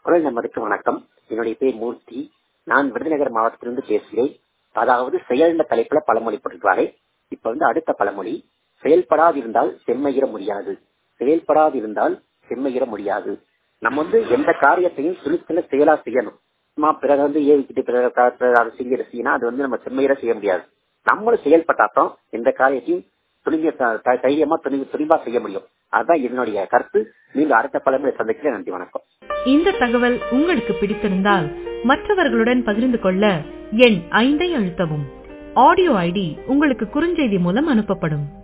குரல் நம்பருக்கு வணக்கம் என்னுடைய பேர் மூர்த்தி நான் விருதுநகர் மாவட்டத்திலிருந்து பேசுகிறேன் அதாவது செயல்ன்ற தலைப்புல பழமொழி போட்டிருக்காரு இப்ப வந்து அடுத்த பழமொழி செயல்படாதிருந்தால் செம்மையிட முடியாது செயல்படாதிருந்தால் செம்மையிட முடியாது நம்ம வந்து எந்த காரியத்தையும் துணிச்சல செயலா செய்யணும் சும்மா பிறகு வந்து ஏவிக்கிட்டு பிறகு அதை செய்ய செய்யணும் அது வந்து நம்ம செம்மையிட செய்ய முடியாது நம்மளும் செயல்பட்டாதான் எந்த காரியத்தையும் துணிஞ்ச தைரியமா துணி துணிவா செய்ய முடியும் அதுதான் என்னுடைய கருத்து மீண்டும் அடுத்த பழமொழி சந்திக்கிறேன் நன்றி வணக்கம் இந்த தகவல் உங்களுக்கு பிடித்திருந்தால் மற்றவர்களுடன் பகிர்ந்து கொள்ள எண் ஐந்தை அழுத்தவும் ஆடியோ ஐடி உங்களுக்கு குறுஞ்செய்தி மூலம் அனுப்பப்படும்